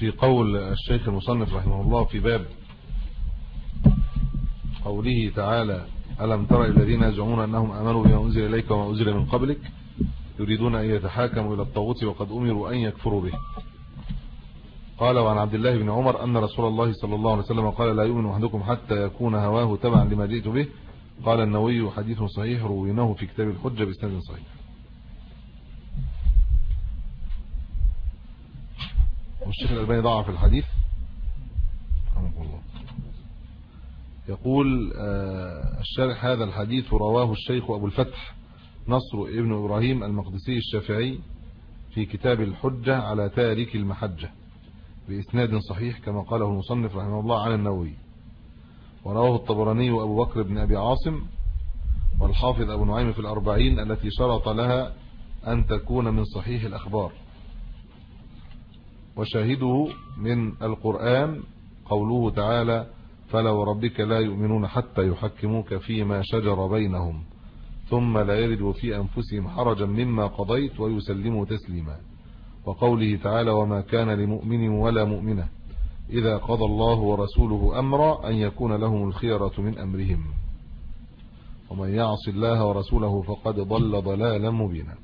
في قول الشيخ المصنف رحمه الله في باب قوله تعالى ألم ترى الذين يزعمون أنهم أمنوا بما أنزل إليك وما أنزل من قبلك يريدون أن يتحاكموا إلى الطاغوت وقد أمروا أن يكفروا به قال وعن عبد الله بن عمر أن رسول الله صلى الله عليه وسلم قال لا يؤمن أحدكم حتى يكون هواه تبعا لما جئت به قال النووي حديث صحيح رويناه في كتاب الحجة بإسناد صحيح والشيخ الألباني ضعف الحديث الله يقول آه، الشارح هذا الحديث رواه الشيخ أبو الفتح نصر ابن إبراهيم المقدسي الشافعي في كتاب الحجة على تارك المحجة بإسناد صحيح كما قاله المصنف رحمه الله عن النووي ورواه الطبراني أبو بكر بن أبي عاصم والحافظ أبو نعيم في الأربعين التي شرط لها أن تكون من صحيح الأخبار وشاهده من القرآن قوله تعالى فلا وربك لا يؤمنون حتى يحكموك فيما شجر بينهم ثم لا يردوا في أنفسهم حرجا مما قضيت ويسلموا تسليما وقوله تعالى وما كان لمؤمن ولا مؤمنة إذا قضى الله ورسوله أمرا أن يكون لهم الخيرة من أمرهم ومن يعص الله ورسوله فقد ضل ضلالا مبينا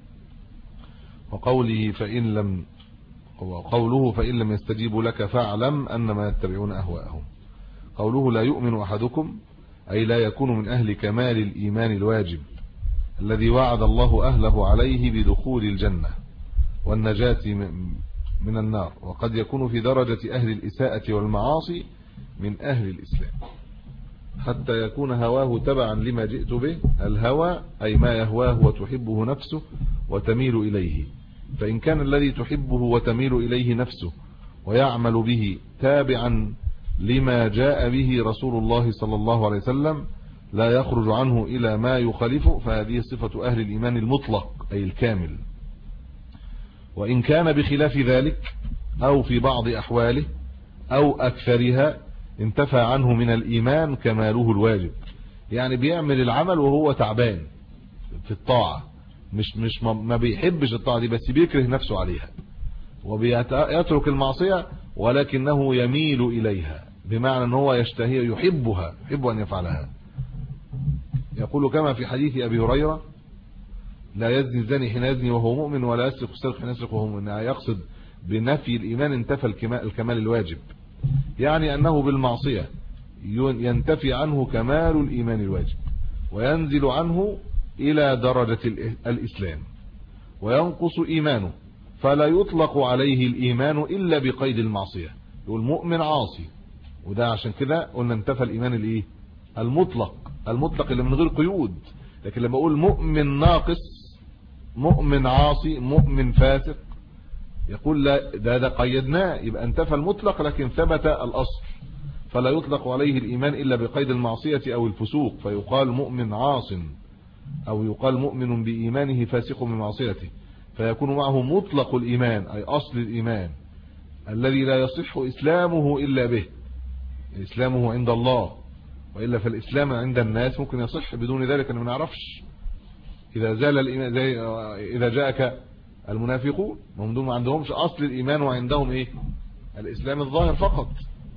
وقوله فإن لم وقوله فإن لم يستجيبوا لك فاعلم أنما يتبعون أهواءهم قوله لا يؤمن أحدكم أي لا يكون من أهل كمال الإيمان الواجب الذي وعد الله أهله عليه بدخول الجنة والنجاة من النار وقد يكون في درجة أهل الإساءة والمعاصي من أهل الإسلام حتى يكون هواه تبعا لما جئت به الهوى أي ما يهواه وتحبه نفسه وتميل إليه فإن كان الذي تحبه وتميل إليه نفسه ويعمل به تابعا لما جاء به رسول الله صلى الله عليه وسلم لا يخرج عنه إلى ما يخالفه فهذه صفة أهل الإيمان المطلق أي الكامل وإن كان بخلاف ذلك أو في بعض أحواله أو أكثرها انتفى عنه من الإيمان كماله الواجب يعني بيعمل العمل وهو تعبان في الطاعة مش مش ما بيحبش الطاعة دي بس بيكره نفسه عليها وبيترك المعصية ولكنه يميل إليها بمعنى ان هو يشتهي يحبها يحب أن يفعلها يقول كما في حديث أبي هريرة لا يزني الزاني حين يزني وهو مؤمن ولا يسرق السرق حين يسرق وهو مؤمن يقصد بنفي الإيمان انتفى الكمال الواجب يعني أنه بالمعصية ينتفي عنه كمال الإيمان الواجب وينزل عنه إلى درجة الإسلام وينقص إيمانه فلا يطلق عليه الإيمان إلا بقيد المعصية يقول مؤمن عاصي وده عشان كده قلنا انتفى الإيمان الإيه المطلق المطلق اللي من غير قيود لكن لما اقول مؤمن ناقص مؤمن عاصي مؤمن فاسق يقول لا ده ده قيدناه يبقى انتفى المطلق لكن ثبت الاصل فلا يطلق عليه الايمان الا بقيد المعصيه او الفسوق فيقال مؤمن عاص او يقال مؤمن بايمانه فاسق بمعصيته فيكون معه مطلق الايمان اي اصل الايمان الذي لا يصح اسلامه الا به اسلامه عند الله والا فالاسلام عند الناس ممكن يصح بدون ذلك ان ما نعرفش اذا زال الايمان زي اذا جاءك المنافقون هم دول ما عندهمش اصل الايمان وعندهم ايه الاسلام الظاهر فقط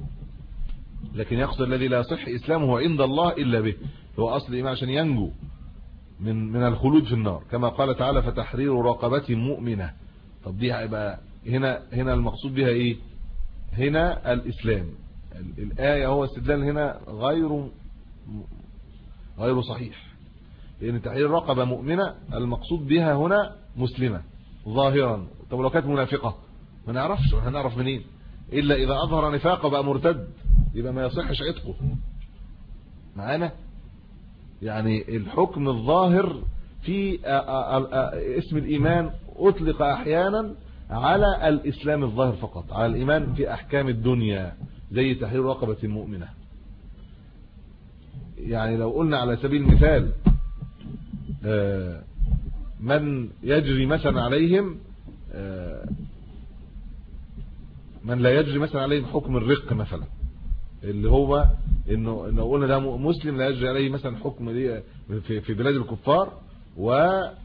لكن يقصد الذي لا يصح اسلامه عند الله الا به هو اصل الايمان عشان ينجو من من الخلود في النار كما قال تعالى فتحرير رقبه مؤمنه طب دي هيبقى هنا هنا المقصود بها ايه هنا الاسلام الايه هو استدلال هنا غير غير صحيح لان تحرير رقبه مؤمنه المقصود بها هنا مسلمه ظاهرا طب لو كانت منافقه ما نعرفش هنعرف منين الا اذا اظهر نفاقه بقى مرتد يبقى ما يصحش عتقه معانا يعني الحكم الظاهر في اسم الايمان اطلق احيانا على الاسلام الظاهر فقط على الايمان في احكام الدنيا زي تحرير رقبه المؤمنه يعني لو قلنا على سبيل المثال آه، من يجري مثلا عليهم آه، من لا يجري مثلا عليهم حكم الرق مثلا اللي هو انه انه قلنا ده مسلم لا يجري عليه مثلا حكم دي في في بلاد الكفار و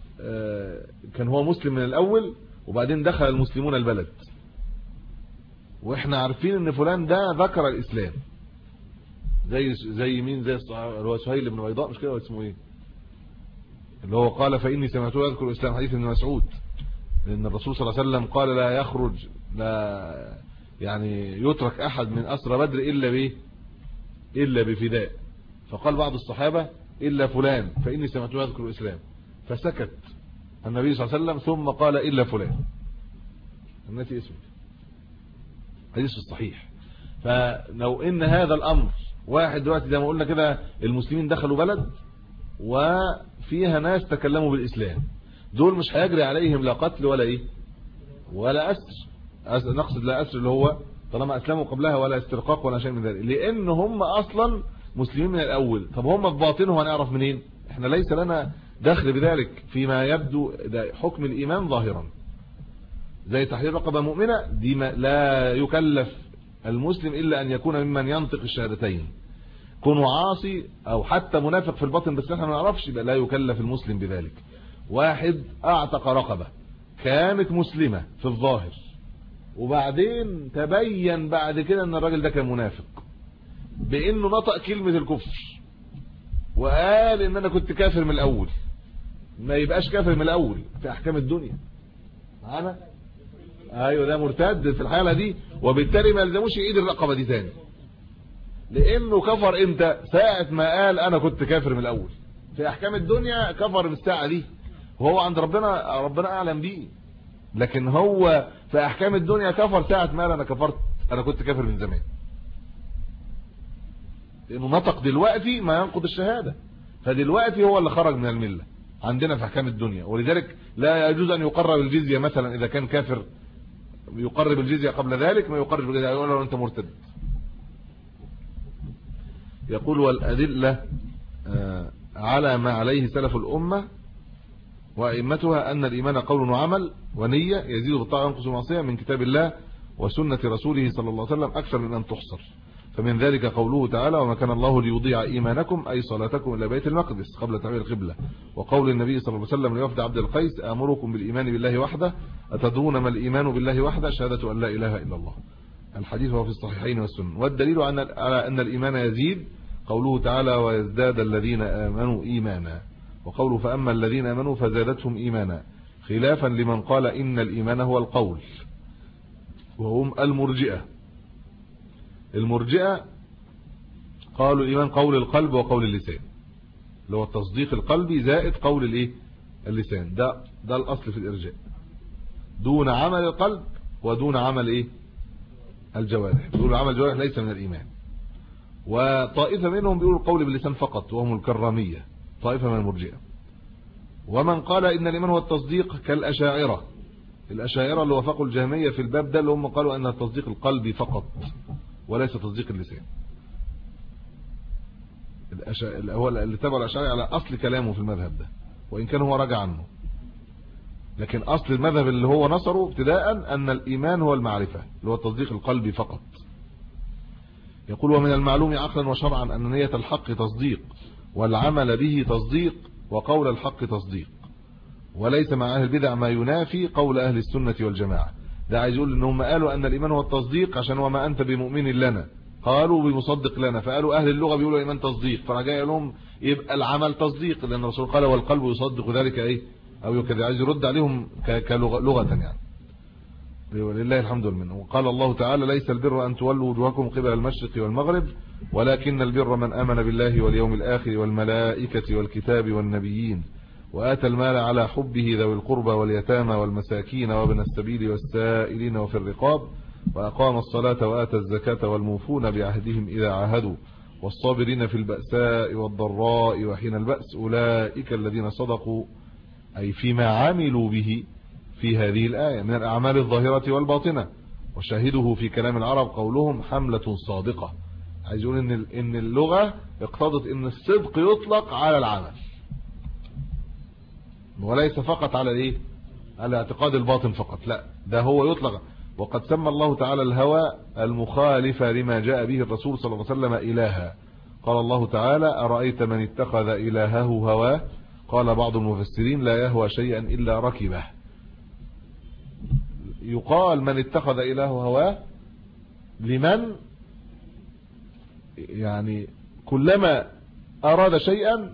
آه، كان هو مسلم من الاول وبعدين دخل المسلمون البلد واحنا عارفين ان فلان ده ذكر الاسلام زي زي مين زي اللي هو سهيل بن بيضاء مش كده ولا اسمه ايه اللي هو قال فاني سمعته يذكر الاسلام حديث ابن مسعود لان الرسول صلى الله عليه وسلم قال لا يخرج لا يعني يترك احد من اسرى بدر الا به الا بفداء فقال بعض الصحابه الا فلان فاني سمعته يذكر الاسلام فسكت النبي صلى الله عليه وسلم ثم قال الا فلان النتي اسمه حديث الصحيح فلو ان هذا الامر واحد دلوقتي زي ما قلنا كده المسلمين دخلوا بلد وفيها ناس تكلموا بالاسلام دول مش هيجري عليهم لا قتل ولا ايه ولا اسر نقصد لا اسر اللي هو طالما اسلموا قبلها ولا استرقاق ولا شيء من ذلك لان هم اصلا مسلمين من الاول طب هم في باطنهم هنعرف منين احنا ليس لنا دخل بذلك فيما يبدو ده حكم الايمان ظاهرا زي تحرير رقبه مؤمنه دي ما لا يكلف المسلم الا ان يكون ممن ينطق الشهادتين كونه عاصي او حتى منافق في الباطن بس احنا ما نعرفش يبقى لا يكلف المسلم بذلك واحد اعتق رقبه كانت مسلمه في الظاهر وبعدين تبين بعد كده ان الراجل ده كان منافق بانه نطق كلمه الكفر وقال ان انا كنت كافر من الاول ما يبقاش كافر من الاول في احكام الدنيا معانا ايوه ده مرتد في الحاله دي وبالتالي ما يلزموش يعيد الرقبه دي تاني لانه كفر امتى ساعه ما قال انا كنت كافر من الاول في احكام الدنيا كفر من الساعه دي وهو عند ربنا ربنا اعلم بيه لكن هو في احكام الدنيا كفر ساعه ما قال انا كفرت انا كنت كافر من زمان لانه نطق دلوقتي ما ينقض الشهاده فدلوقتي هو اللي خرج من المله عندنا في احكام الدنيا ولذلك لا يجوز ان يقرب الجزيه مثلا اذا كان كافر يقرب الجزيه قبل ذلك ما يقرب الجزيه يقول له انت مرتد يقول والادله آه، على ما عليه سلف الامه وائمتها ان الايمان قول وعمل ونيه يزيد بالطاعه وينقص بالمعصيه من كتاب الله وسنه رسوله صلى الله عليه وسلم اكثر من ان تحصر فمن ذلك قوله تعالى وما كان الله ليضيع ايمانكم اي صلاتكم الى بيت المقدس قبل تحويل القبلة وقول النبي صلى الله عليه وسلم لوفد عبد القيس امركم بالايمان بالله وحده اتدرون ما الايمان بالله وحده شهاده ان لا اله الا الله الحديث هو في الصحيحين والسنن والدليل على ان الايمان يزيد قوله تعالى ويزداد الذين امنوا ايمانا وقوله فاما الذين امنوا فزادتهم ايمانا خلافا لمن قال ان الايمان هو القول وهم المرجئه المرجئه قالوا الايمان قول القلب وقول اللسان اللي هو التصديق القلبي زائد قول الايه اللسان ده ده الاصل في الارجاء دون عمل القلب ودون عمل ايه الجوارح بيقولوا عمل الجوارح ليس من الايمان وطائفه منهم بيقولوا القول باللسان فقط وهم الكراميه طائفه من المرجئه ومن قال ان الايمان هو التصديق كالاشاعره الاشاعره اللي وافقوا الجهميه في الباب ده اللي هم قالوا ان التصديق القلبي فقط وليس تصديق اللسان هو اللي تبع الاشاعره على اصل كلامه في المذهب ده وان كان هو رجع عنه لكن اصل المذهب اللي هو نصره ابتداء ان الايمان هو المعرفه اللي هو التصديق القلبي فقط يقول ومن المعلوم عقلا وشرعا ان نيه الحق تصديق والعمل به تصديق وقول الحق تصديق وليس مع اهل البدع ما ينافي قول اهل السنه والجماعه ده عايز يقول ان هم قالوا ان الايمان هو التصديق عشان وما انت بمؤمن لنا قالوا بمصدق لنا فقالوا اهل اللغه بيقولوا ايمان تصديق فانا جاي لهم يبقى العمل تصديق لان الرسول قال والقلب يصدق ذلك ايه او كده عايز يرد عليهم كلغه لغه يعني ولله الحمد والمنه وقال الله تعالى ليس البر ان تولوا وجوهكم قبل المشرق والمغرب ولكن البر من امن بالله واليوم الاخر والملائكه والكتاب والنبيين واتى المال على حبه ذوي القربى واليتامى والمساكين وابن السبيل والسائلين وفي الرقاب واقام الصلاه واتى الزكاه والموفون بعهدهم اذا عاهدوا والصابرين في البأساء والضراء وحين البأس اولئك الذين صدقوا اي فيما عملوا به في هذه الآية من الأعمال الظاهرة والباطنة وشاهده في كلام العرب قولهم حملة صادقة عايز يقول ان ان اللغة اقتضت ان الصدق يطلق على العمل وليس فقط على الايه على اعتقاد الباطن فقط لا ده هو يطلق وقد سمى الله تعالى الهوى المخالف لما جاء به الرسول صلى الله عليه وسلم إلها قال الله تعالى أرأيت من اتخذ إلهه هواه قال بعض المفسرين لا يهوى شيئا إلا ركبه يقال من اتخذ إلهه هواه لمن يعني كلما أراد شيئا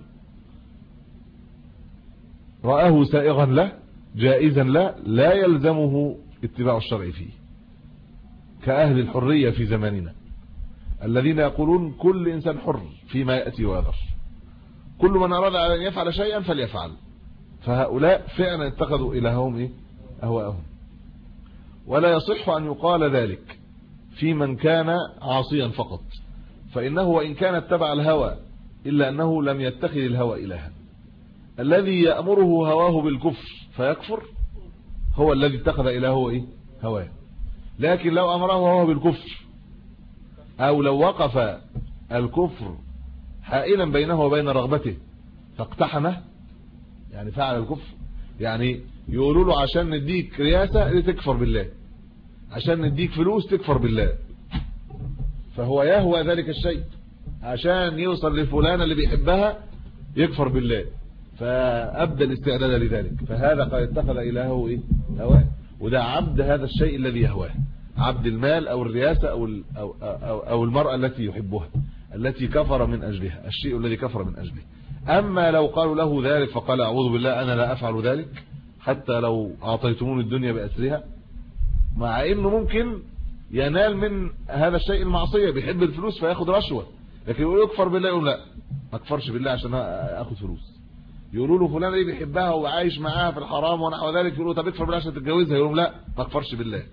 رآه سائغا له جائزا له لا يلزمه اتباع الشرع فيه كأهل الحرية في زماننا الذين يقولون كل إنسان حر فيما يأتي ويذر كل من أراد أن يفعل شيئا فليفعل فهؤلاء فعلا اتخذوا إلههم إيه؟ أهواءهم ولا يصح أن يقال ذلك في من كان عاصيا فقط فإنه وإن كان اتبع الهوى إلا أنه لم يتخذ الهوى إلها الذي يأمره هواه بالكفر فيكفر هو الذي اتخذ إلهه إيه؟ هواه لكن لو أمره هواه بالكفر أو لو وقف الكفر حائلا بينه وبين رغبته فاقتحمه يعني فعل الكفر يعني يقولوا له عشان نديك رياسة لتكفر بالله عشان نديك فلوس تكفر بالله فهو يهوى ذلك الشيء عشان يوصل لفلان اللي بيحبها يكفر بالله فأبدى الاستعداد لذلك فهذا قد اتخذ إلهه إيه؟ هواه وده عبد هذا الشيء الذي يهواه عبد المال أو الرياسة أو, أو, أو, أو المرأة التي يحبها التي كفر من أجلها الشيء الذي كفر من أجله أما لو قالوا له ذلك فقال أعوذ بالله أنا لا أفعل ذلك حتى لو أعطيتمون الدنيا بأسرها مع إنه ممكن ينال من هذا الشيء المعصية بيحب الفلوس فياخد رشوة لكن يقول يكفر بالله يقول لا ما اكفرش بالله عشان اخد فلوس يقولوا له فلان اللي بيحبها وعايش معاها في الحرام ونحو ذلك يقولوا طب اكفر بالله عشان تتجوزها يقول لا ما اكفرش بالله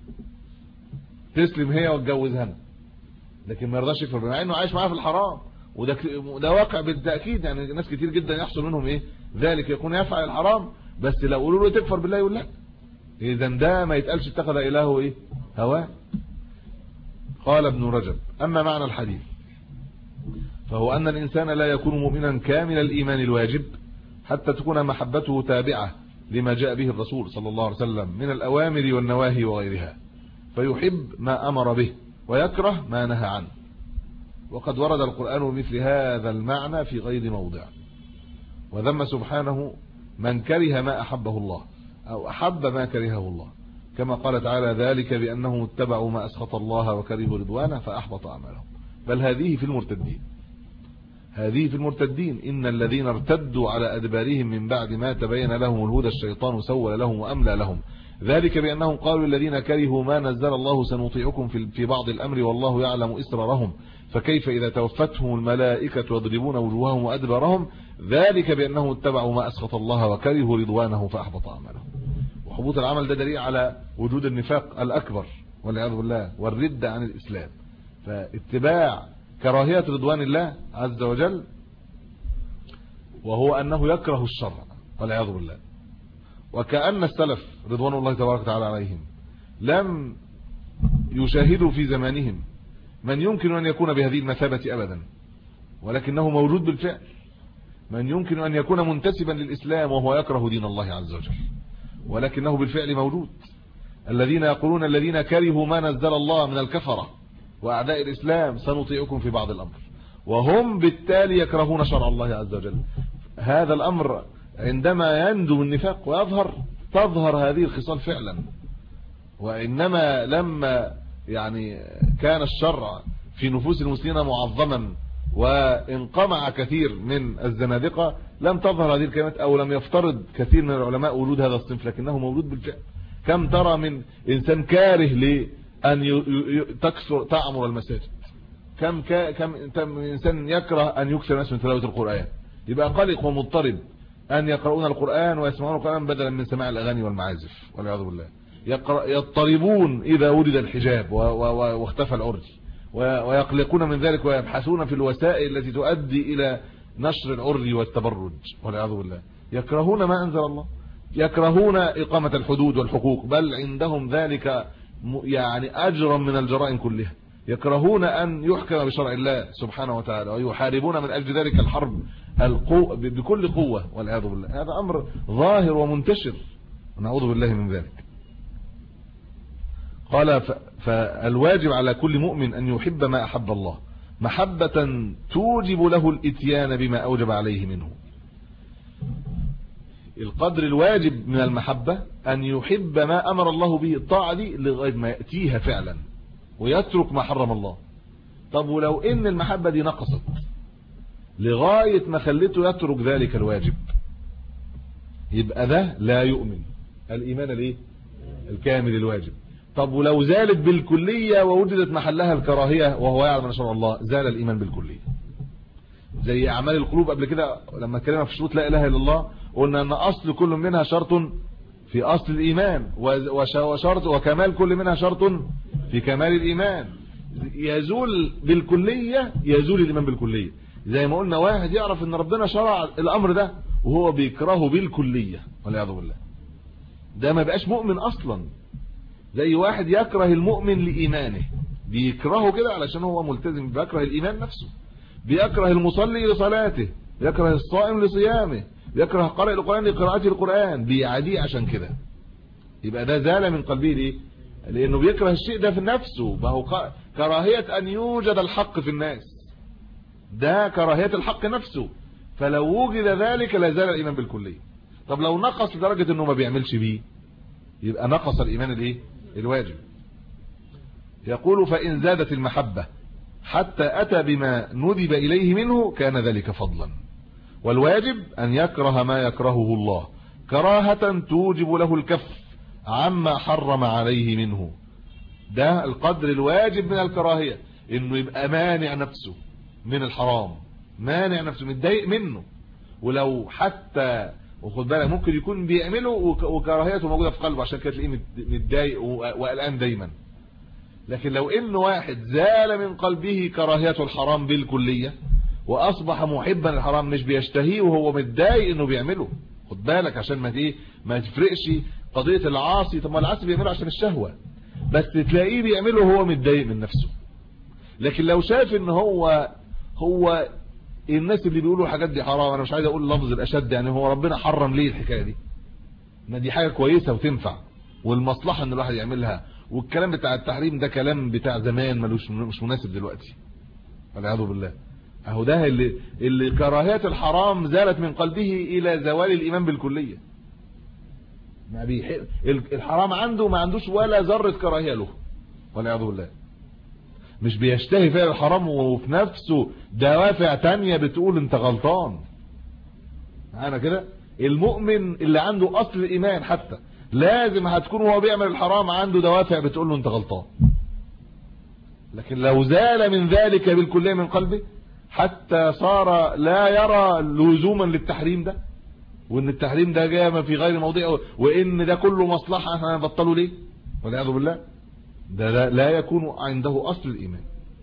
تسلم هي وتجوزها لكن ما يرضاش يكفر مع انه عايش معاها في الحرام وده ده واقع بالتاكيد يعني ناس كتير جدا يحصل منهم ايه ذلك يكون يفعل الحرام بس لو قولوا له تكفر بالله يقول لا اذا ده ما يتقالش اتخذ الهه ايه هواه قال ابن رجب اما معنى الحديث فهو ان الانسان لا يكون مؤمنا كامل الايمان الواجب حتى تكون محبته تابعه لما جاء به الرسول صلى الله عليه وسلم من الاوامر والنواهي وغيرها فيحب ما امر به ويكره ما نهى عنه وقد ورد القرآن بمثل هذا المعنى في غير موضع وذم سبحانه من كره ما أحبه الله أو أحب ما كرهه الله كما قال تعالى ذلك بأنهم اتبعوا ما أسخط الله وكرهوا رضوانه فأحبط أعمالهم بل هذه في المرتدين هذه في المرتدين إن الذين ارتدوا على أدبارهم من بعد ما تبين لهم الهدى الشيطان سول لهم وأملى لهم ذلك بأنهم قالوا الذين كرهوا ما نزل الله سنطيعكم في بعض الأمر والله يعلم إسرارهم فكيف إذا توفتهم الملائكة يضربون وجوههم وأدبارهم ذلك بأنهم اتبعوا ما أسخط الله وكرهوا رضوانه فأحبط أعمالهم وحبوط العمل ده دليل على وجود النفاق الأكبر والعياذ بالله والردة عن الإسلام فاتباع كراهية رضوان الله عز وجل وهو أنه يكره الشر والعياذ بالله وكأن السلف رضوان الله تبارك وتعالى عليهم لم يشاهدوا في زمانهم من يمكن أن يكون بهذه المثابة أبدا ولكنه موجود بالفعل من يمكن أن يكون منتسبا للإسلام وهو يكره دين الله عز وجل ولكنه بالفعل موجود الذين يقولون الذين كرهوا ما نزل الله من الكفرة وأعداء الإسلام سنطيعكم في بعض الأمر وهم بالتالي يكرهون شرع الله عز وجل هذا الأمر عندما يندم النفاق ويظهر تظهر هذه الخصال فعلا وإنما لما يعني كان الشرع في نفوس المسلمين معظما وانقمع كثير من الزنادقة لم تظهر هذه الكلمات أو لم يفترض كثير من العلماء وجود هذا الصنف لكنه موجود بالفعل كم ترى من إنسان كاره لأن تكثر تعمر المساجد كم كم إنسان يكره أن يكثر الناس من تلاوة القرآن يبقى قلق ومضطرب أن يقرؤون القرآن ويسمعون القرآن بدلا من سماع الأغاني والمعازف والعياذ بالله يضطربون إذا وجد الحجاب واختفى العرج ويقلقون من ذلك ويبحثون في الوسائل التي تؤدي إلى نشر العري والتبرج والعياذ بالله يكرهون ما أنزل الله يكرهون إقامة الحدود والحقوق بل عندهم ذلك يعني أجرا من الجرائم كلها يكرهون أن يحكم بشرع الله سبحانه وتعالى ويحاربون من أجل ذلك الحرب القو... بكل قوة والعياذ بالله هذا أمر ظاهر ومنتشر نعوذ بالله من ذلك قال فالواجب على كل مؤمن أن يحب ما أحب الله محبة توجب له الاتيان بما أوجب عليه منه القدر الواجب من المحبة أن يحب ما أمر الله به الطاعة دي لغاية ما يأتيها فعلا ويترك ما حرم الله طب ولو ان المحبة دي نقصت لغاية ما خلته يترك ذلك الواجب يبقى ده لا يؤمن الايمان الايه الكامل الواجب طب ولو زالت بالكلية ووجدت محلها الكراهية وهو يعلم ان شاء الله زال الايمان بالكلية زي اعمال القلوب قبل كده لما اتكلمنا في شروط لا اله الا الله قلنا ان اصل كل منها شرط في اصل الايمان وشرط وكمال كل منها شرط في كمال الايمان يزول بالكلية يزول الايمان بالكلية زي ما قلنا واحد يعرف ان ربنا شرع الامر ده وهو بيكرهه بالكلية والعياذ بالله ده ما بقاش مؤمن اصلا زي واحد يكره المؤمن لايمانه بيكرهه كده علشان هو ملتزم بيكره الايمان نفسه بيكره المصلي لصلاته بيكره الصائم لصيامه بيكره قارئ القران لقراءته القران بيعاديه عشان كده يبقى ده زال من قلبه ليه لانه بيكره الشيء ده في نفسه فهو كراهيه ان يوجد الحق في الناس ده كراهيه الحق نفسه فلو وجد ذلك لا زال الايمان بالكليه طب لو نقص لدرجه انه ما بيعملش بيه يبقى نقص الايمان الايه الواجب يقول فان زادت المحبه حتى اتى بما ندب اليه منه كان ذلك فضلا والواجب ان يكره ما يكرهه الله كراهه توجب له الكف عما حرم عليه منه ده القدر الواجب من الكراهيه انه يبقى مانع نفسه من الحرام مانع نفسه متضايق منه ولو حتى وخد بالك ممكن يكون بيعمله وكراهيته موجوده في قلبه عشان كده تلاقيه متضايق وقلقان دايما لكن لو ان واحد زال من قلبه كراهيه الحرام بالكليه واصبح محبا للحرام مش بيشتهيه وهو متضايق انه بيعمله خد بالك عشان ما ايه ما تفرقش قضيه العاصي طب ما العاصي بيعمله عشان الشهوه بس تلاقيه بيعمله وهو متضايق من نفسه لكن لو شاف ان هو هو الناس اللي بيقولوا الحاجات دي حرام انا مش عايز اقول لفظ الاشد يعني هو ربنا حرم ليه الحكايه دي ما دي حاجه كويسه وتنفع والمصلحه ان الواحد يعملها والكلام بتاع التحريم ده كلام بتاع زمان ملوش مش مناسب دلوقتي والعياذ بالله اهو ده اللي اللي كراهيه الحرام زالت من قلبه الى زوال الايمان بالكليه ما بيحب الحرام عنده ما عندوش ولا ذره كراهيه له والعياذ بالله مش بيشتهي فعل الحرام وفي نفسه دوافع تانية بتقول انت غلطان معانا كده المؤمن اللي عنده اصل الايمان حتى لازم هتكون وهو بيعمل الحرام عنده دوافع بتقول له انت غلطان لكن لو زال من ذلك بالكليه من قلبه حتى صار لا يرى لزوما للتحريم ده وان التحريم ده جاء ما في غير موضعه وان ده كله مصلحه احنا نبطله ليه والعياذ بالله ده لا يكون عنده اصل الايمان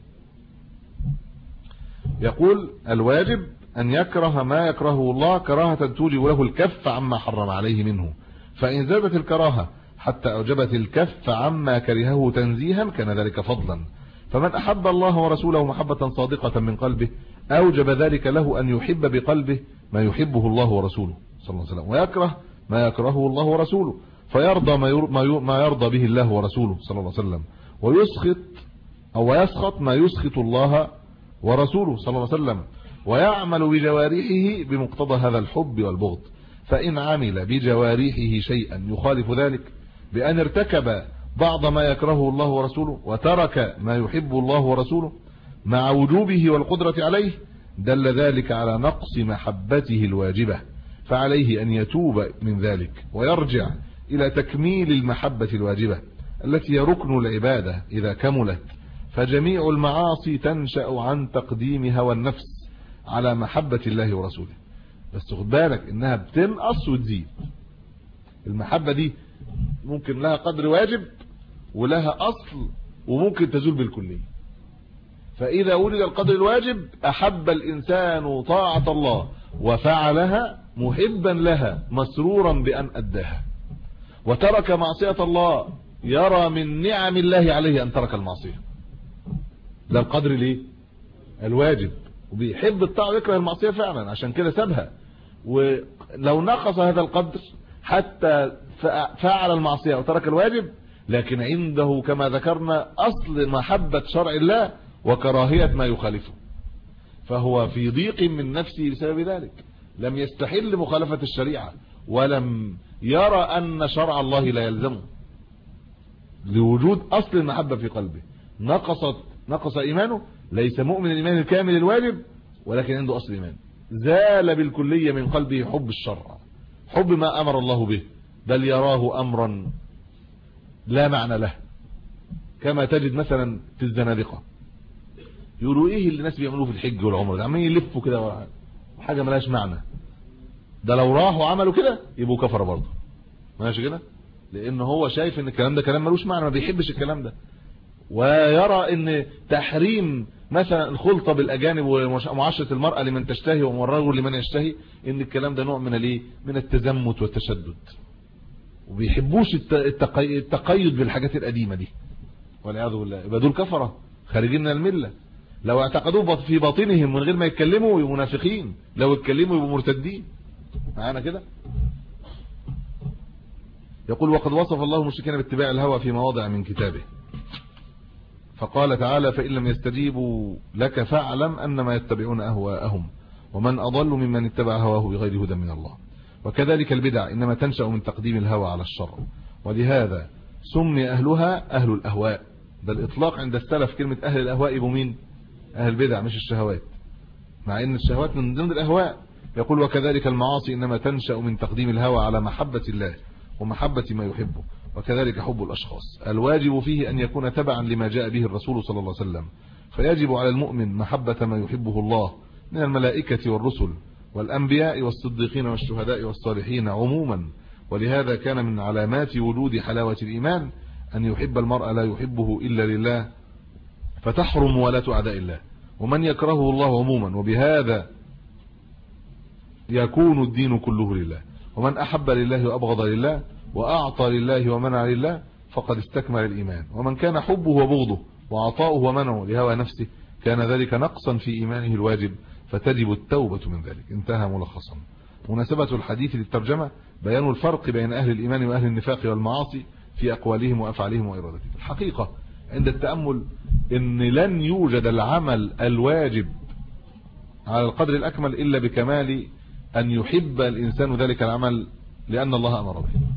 يقول الواجب ان يكره ما يكرهه الله كراهه توجب له الكف عما حرم عليه منه فان زادت الكراهه حتى اوجبت الكف عما كرهه تنزيها كان ذلك فضلا فمن احب الله ورسوله محبه صادقه من قلبه اوجب ذلك له ان يحب بقلبه ما يحبه الله ورسوله صلى الله عليه وسلم ويكره ما يكرهه الله ورسوله فيرضى ما يرضى به الله ورسوله صلى الله عليه وسلم ويسخط او يسخط ما يسخط الله ورسوله صلى الله عليه وسلم ويعمل بجوارحه بمقتضى هذا الحب والبغض فإن عمل بجوارحه شيئا يخالف ذلك بأن ارتكب بعض ما يكرهه الله ورسوله وترك ما يحب الله ورسوله مع وجوبه والقدرة عليه دل ذلك على نقص محبته الواجبة فعليه أن يتوب من ذلك ويرجع إلى تكميل المحبة الواجبة التي هي ركن العبادة إذا كملت فجميع المعاصي تنشأ عن تقديم هوى النفس على محبة الله ورسوله بس خد بالك انها بتنقص وتزيد المحبة دي ممكن لها قدر واجب ولها اصل وممكن تزول بالكلية فاذا ولد القدر الواجب احب الانسان طاعة الله وفعلها محبا لها مسرورا بان اداها وترك معصية الله يرى من نعم الله عليه ان ترك المعصية ده القدر ليه الواجب وبيحب الطاعه ويكره المعصيه فعلا عشان كده سابها ولو نقص هذا القدر حتى فعل المعصيه وترك الواجب لكن عنده كما ذكرنا اصل محبه شرع الله وكراهيه ما يخالفه فهو في ضيق من نفسه بسبب ذلك لم يستحل مخالفه الشريعه ولم يرى ان شرع الله لا يلزمه لوجود اصل المحبه في قلبه نقصت نقص ايمانه ليس مؤمن الايمان الكامل الواجب ولكن عنده اصل ايمان زال بالكليه من قلبه حب الشرع حب ما امر الله به بل يراه امرا لا معنى له كما تجد مثلا في الزنادقه يقولوا ايه اللي الناس بيعملوه في الحج والعمره ده عمالين يلفوا كده حاجه ملهاش معنى ده لو راحوا عملوا كده يبقوا كفره برضه ماشي كده لان هو شايف ان الكلام ده كلام ملوش معنى ما بيحبش الكلام ده ويرى ان تحريم مثلا الخلطه بالاجانب ومعاشره المراه لمن تشتهي والرجل لمن يشتهي ان الكلام ده نوع من الايه من التزمت والتشدد وبيحبوش التقيد بالحاجات القديمه دي والعياذ بالله يبقى دول كفره خارجين من المله لو اعتقدوه في باطنهم من غير ما يتكلموا يبقوا منافقين لو اتكلموا يبقوا مرتدين معانا كده يقول وقد وصف الله المشركين باتباع الهوى في مواضع من كتابه فقال تعالى فإن لم يستجيبوا لك فاعلم أنما يتبعون أهواءهم ومن أضل ممن اتبع هواه بغير هدى من الله وكذلك البدع إنما تنشأ من تقديم الهوى على الشر ولهذا سمي أهلها أهل الأهواء ده الإطلاق عند السلف كلمة أهل الأهواء بمين أهل البدع مش الشهوات مع أن الشهوات من ضمن الأهواء يقول وكذلك المعاصي إنما تنشأ من تقديم الهوى على محبة الله ومحبة ما يحبه وكذلك حب الأشخاص الواجب فيه أن يكون تبعا لما جاء به الرسول صلى الله عليه وسلم فيجب على المؤمن محبة ما يحبه الله من الملائكة والرسل والأنبياء والصديقين والشهداء والصالحين عموما ولهذا كان من علامات وجود حلاوة الإيمان أن يحب المرء لا يحبه إلا لله فتحرم ولاة أعداء الله ومن يكرهه الله عموما وبهذا يكون الدين كله لله ومن أحب لله وأبغض لله وأعطى لله ومنع لله فقد استكمل الإيمان ومن كان حبه وبغضه وعطاؤه ومنعه لهوى نفسه كان ذلك نقصا في إيمانه الواجب فتجب التوبة من ذلك انتهى ملخصا مناسبة الحديث للترجمة بيان الفرق بين أهل الإيمان وأهل النفاق والمعاصي في أقوالهم وأفعالهم وإرادتهم الحقيقة عند التأمل ان لن يوجد العمل الواجب على القدر الأكمل إلا بكمال أن يحب الإنسان ذلك العمل لأن الله أمر به